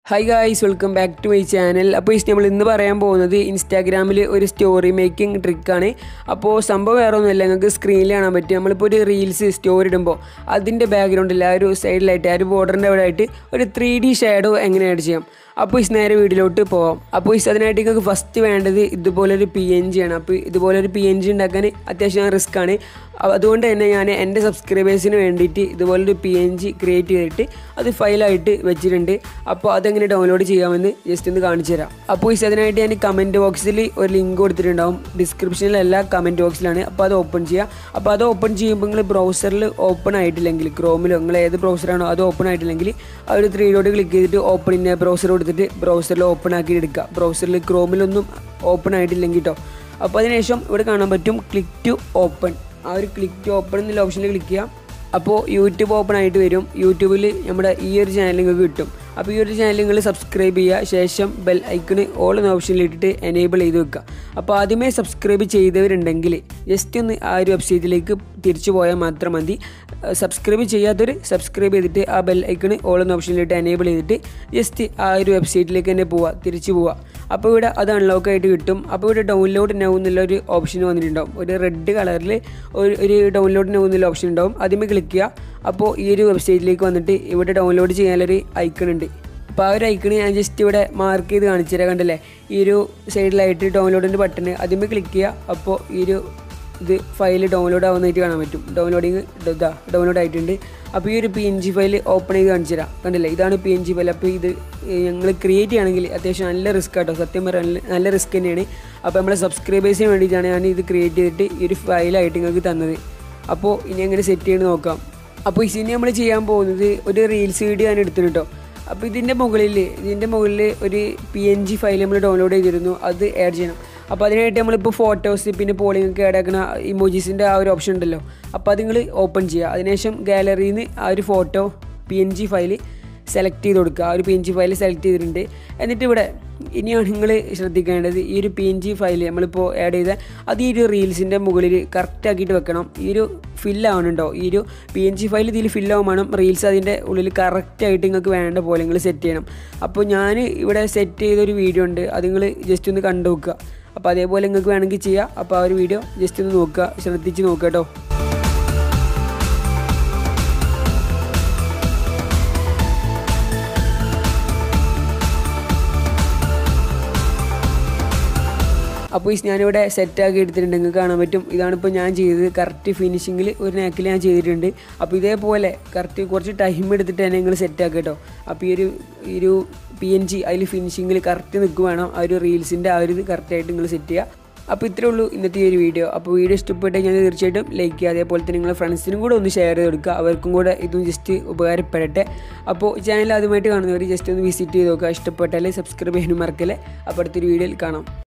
hi guys welcome back to my channel അപ്പോൾ ഈ നമ്മൾ ഇന്ന് പറയാൻ പോകുന്നത് ഇൻസ്റ്റാഗ്രാമിൽ ഒരു സ്റ്റോറി മേക്കിംഗ് ട്രിക്കാണ് അപ്പോൾ സംഭവം വേറെ ഒന്നുമില്ല നിങ്ങൾക്ക് സ്ക്രീനിൽ കാണാൻ പറ്റും നമ്മളിപ്പോൾ ഒരു റീൽസ് സ്റ്റോറി ഇടുമ്പോൾ അതിൻ്റെ ബാക്ക്ഗ്രൗണ്ടിൽ ആ ഒരു സൈഡിലായിട്ട് ആ ഒരു ബോർഡറിൻ്റെ അവിടെ ആയിട്ട് ഒരു ത്രീ ഡി ഷാഡോ എങ്ങനെ ആഡ് ചെയ്യാം അപ്പോൾ ഈ നേരെ വീഡിയോയിലോട്ട് പോവാം അപ്പോൾ ഈ അതിനായിട്ട് നിങ്ങൾക്ക് ഫസ്റ്റ് വേണ്ടത് ഇതുപോലൊരു പി എൻ ജി ആണ് അപ്പോൾ ഇതുപോലൊരു പി എൻ ജി ഉണ്ടാക്കാൻ അത്യാവശ്യം റിസ്ക് ആണ് അ- അതുകൊണ്ട് തന്നെ ഞാൻ എൻ്റെ സബ്സ്ക്രൈബേഴ്സിന് വേണ്ടിയിട്ട് ഇതുപോലൊരു പി എൻ ജി ക്രിയേറ്റ് ചെയ്തിട്ട് അത് ഫയലായിട്ട് വെച്ചിട്ടുണ്ട് അപ്പോൾ അതെങ്ങനെ ഡൗൺലോഡ് ചെയ്യാമെന്ന് ജസ്റ്റ് ഒന്ന് കാണിച്ചു തരാം അപ്പോൾ ഈ അതിനായിട്ട് ഞാൻ കമൻറ്റ് ബോക്സിൽ ഒരു ലിങ്ക് കൊടുത്തിട്ടുണ്ടാവും ഡിസ്ക്രിപ്ഷനിലല്ല കമൻറ്റ് ബോക്സിലാണ് അപ്പോൾ അത് ഓപ്പൺ ചെയ്യുക അപ്പോൾ അത് ഓപ്പൺ ചെയ്യുമ്പോൾ നിങ്ങൾ ബ്രൗസറിൽ ഓപ്പൺ ആയിട്ടില്ലെങ്കിൽ ക്രോമിലോ നിങ്ങൾ ഏത് ബ്രൗസറാണോ അത് ഓപ്പൺ ആയിട്ടില്ലെങ്കിൽ ആ ഒരു ത്രീ ഡോട്ട് ക്ലിക്ക് ചെയ്തിട്ട് ഓപ്പൺ ഇന്ന ബ്രൗസർ കൊടുത്തിട്ട് ബ്രൗസറിൽ ഓപ്പൺ ആക്കി എടുക്കുക ബ്രൗസറിൽ ക്രോമിലൊന്നും ഓപ്പൺ ആയിട്ടില്ലെങ്കിൽ കേട്ടോ അപ്പോൾ അതിനുശേഷം ഇവിടെ കാണാൻ പറ്റും ക്ലിക്ക് ടു ഓപ്പൺ ആ ഒരു ക്ലിക്ക് ടു ഓപ്പൺ എന്നുള്ള ഓപ്ഷനിൽ ക്ലിക്ക് ചെയ്യാം അപ്പോൾ യൂട്യൂബ് ഓപ്പൺ ആയിട്ട് വരും യൂട്യൂബിൽ നമ്മുടെ ഈ ഒരു ചാനൽ നിങ്ങൾക്ക് കിട്ടും അപ്പോൾ ഈ ഒരു ചാനൽ നിങ്ങൾ സബ്സ്ക്രൈബ് ചെയ്യുക ശേഷം ബെൽ ഐക്കണ് ഓൾ എന്ന ഓപ്ഷനിൽ ഇട്ടിട്ട് എനേബിൾ ചെയ്ത് വെക്കുക അപ്പോൾ ആദ്യമേ സബ്സ്ക്രൈബ് ചെയ്തവരുണ്ടെങ്കിൽ ജസ്റ്റ് ഒന്ന് ആ ഒരു വെബ്സൈറ്റിലേക്ക് തിരിച്ചു പോയാൽ മാത്രം മതി സബ്സ്ക്രൈബ് ചെയ്യാത്തൊരു സബ്സ്ക്രൈബ് ചെയ്തിട്ട് ആ ബെൽ ഐക്കണ് ഓൾ എന്ന ഓപ്ഷനിലിട്ട് എനേബിൾ ചെയ്തിട്ട് ജസ്റ്റ് ആ ഒരു വെബ്സൈറ്റിലേക്ക് തന്നെ പോവുക തിരിച്ചു പോവുക അപ്പോൾ ഇവിടെ അത് അൺലോക്ക് ആയിട്ട് കിട്ടും അപ്പോൾ ഇവിടെ ഡൗൺലോഡ് നൗ എന്നുള്ള ഒരു ഓപ്ഷൻ വന്നിട്ടുണ്ടാവും ഒരു റെഡ് കളറിൽ ഒരു ഒരു ഡൗൺലോഡ് നൗ എന്നുള്ള ഓപ്ഷൻ ഉണ്ടാവും അതിമേ ക്ലിക്ക് ചെയ്യുക അപ്പോൾ ഈ ഒരു വെബ്സൈറ്റിലേക്ക് വന്നിട്ട് ഇവിടെ ഡൗൺലോഡ് ചെയ്യാനൊരു ഐക്കൺ ഉണ്ട് അപ്പോൾ ആ ഒരു ഐക്കണ് ഞാൻ ജസ്റ്റ് ഇവിടെ മാർക്ക് ചെയ്ത് കാണിച്ചു തരാം കണ്ടല്ലേ ഈ ഒരു സൈഡിലായിട്ട് ഡൗൺലോഡിൻ്റെ ബട്ടൺ അതിമേ ക്ലിക്ക് ചെയ്യുക അപ്പോൾ ഈ ഒരു ഇത് ഫയൽ ഡൗൺലോഡ് ആവുന്നതായിട്ട് കാണാൻ പറ്റും ഡൗൺലോഡിങ് ഇതാ ഡൗൺലോഡ് ആയിട്ടുണ്ട് അപ്പോൾ ഈ ഒരു P N G file open ചെയ്ത് കാണിച്ചു തരാം കണ്ടില്ലേ ഇതാണ് പി എൻ ജി ഫയൽ അപ്പോൾ ഇത് ഞങ്ങൾ ക്രിയേറ്റ് ചെയ്യുകയാണെങ്കിൽ അത്യാവശ്യം നല്ല റിസ്ക് ആട്ടോ സത്യം പറയാൻ നല്ല- നല്ല റിസ്ക് തന്നെയാണ് അപ്പോൾ നമ്മളെ സബ്സ്ക്രൈബേഴ്സിന് വേണ്ടിയിട്ടാണ് ഞാൻ ഇത് ക്രിയേറ്റ് ചെയ്തിട്ട് ഈ ഒരു ഫയലായിട്ട് നിങ്ങൾക്ക് തന്നത് അപ്പോൾ ഇനി എങ്ങനെ സെറ്റ് ചെയ്യുന്നത് നോക്കാം അപ്പോൾ ഇനി നമ്മൾ ചെയ്യാൻ പോകുന്നത് ഒരു റീൽസ് വീഡിയോ ഞാൻ എടുത്തിട്ടുണ്ട് കേട്ടോ അപ്പോൾ ഇതിൻ്റെ മുകളിൽ ഇതിൻ്റെ മുകളിൽ ഒരു പി എൻ ജി ഫയൽ നമ്മൾ ഡൗൺലോഡ് ചെയ്തിരുന്നു അത് ആഡ് ചെയ്യണം അപ്പോൾ അതിനായിട്ട് നമ്മളിപ്പോൾ ഫോട്ടോസ് പിന്നെ പോളിംഗ് ഒക്കെ ആഡ് ആക്കുന്ന ഇമോജീസിൻ്റെ ആ ഒരു ഓപ്ഷൻ ഉണ്ടല്ലോ അപ്പോൾ അത് നിങ്ങൾ ഓപ്പൺ ചെയ്യുക അതിനുശേഷം ഗാലറിയിൽ നിന്ന് ആ ഒരു photo P N G file select ചെയ്ത് കൊടുക്കുക ആ ഒരു P N G file select ചെയ്തിട്ടുണ്ട് എന്നിട്ട് ഇവിടെ ഇനിയാണ് നിങ്ങൾ ശ്രദ്ധിക്കേണ്ടത് ഈ ഒരു പി എൻ ജി ഫയൽ നമ്മളിപ്പോൾ ആഡ് ചെയ്ത അത് ഈ ഒരു റീൽസിൻ്റെ മുകളിൽ കറക്റ്റ് ആക്കിയിട്ട് വെക്കണം ഈ ഒരു ഫില്ലാവണുണ്ടോ ഈ ഒരു പി എൻ ജി ഫയൽ ഇതിൽ ഫില്ലാവും വേണം റീൽസ് അതിൻ്റെ ഉള്ളിൽ കറക്റ്റായിട്ട് നിങ്ങൾക്ക് വേണ്ട പോലെ നിങ്ങൾ സെറ്റ് ചെയ്യണം അപ്പോൾ ഞാൻ ഇവിടെ സെറ്റ് ചെയ്തൊരു വീഡിയോ ഉണ്ട് അത് നിങ്ങൾ ജസ്റ്റ് ഒന്ന് കണ്ടു നോക്കുക അപ്പോൾ അതേപോലെ നിങ്ങൾക്ക് വേണമെങ്കിൽ ചെയ്യാം അപ്പോൾ ആ ഒരു വീഡിയോ ജസ്റ്റ് ഒന്ന് നോക്കുക ശ്രദ്ധിച്ച് നോക്കുക കേട്ടോ അപ്പോൾ ഈ ഞാനിവിടെ സെറ്റാക്കി എടുത്തിട്ടുണ്ട് നിങ്ങൾക്ക് കാണാൻ പറ്റും ഇതാണിപ്പോൾ ഞാൻ ചെയ്തത് കറക്റ്റ് ഫിനിഷിങ്ങിൽ ഒരു നേക്കിൽ ഞാൻ ചെയ്തിട്ടുണ്ട് അപ്പോൾ ഇതേപോലെ കറക്റ്റ് കുറച്ച് ടൈം എടുത്തിട്ട് തന്നെ നിങ്ങൾ സെറ്റാക്കുക കേട്ടോ അപ്പോൾ ഈ ഒരു ഈ ഒരു പി എൻ ജി അതിൽ ഫിനിഷിങ്ങിൽ കറക്റ്റ് നിൽക്കുക വേണം ആ ഒരു റീൽസിൻ്റെ ആ ഒരു ഇത് കറക്റ്റായിട്ട് നിങ്ങൾ സെറ്റ് ചെയ്യുക അപ്പോൾ ഇത്രേ ഉള്ളൂ ഇന്നത്തെ ഈ ഒരു വീഡിയോ അപ്പോൾ വീഡിയോ ഇഷ്ടപ്പെട്ട് ഞാൻ തീർച്ചയായിട്ടും ലൈക്ക് ചെയ്യുക അതേപോലെ തന്നെ നിങ്ങളുടെ ഫ്രണ്ട്സിനും കൂടെ ഒന്ന് ഷെയർ ചെയ്ത് കൊടുക്കുക അവർക്കും കൂടെ ഇതും ജസ്റ്റ് ഉപകാരപ്പെടട്ടെ അപ്പോൾ ചാനൽ ആദ്യമായിട്ട് കാണുന്നവർ ജസ്റ്റ് ഒന്ന് വിസിറ്റ് ചെയ്ത് നോക്കുക ഇഷ്ടപ്പെട്ടാൽ സബ്സ്ക്രൈബ് ചെയ്യാനും മറക്കല്ലേ അപ്പോൾ അടുത്തൊരു വീഡിയോയിൽ കാണാം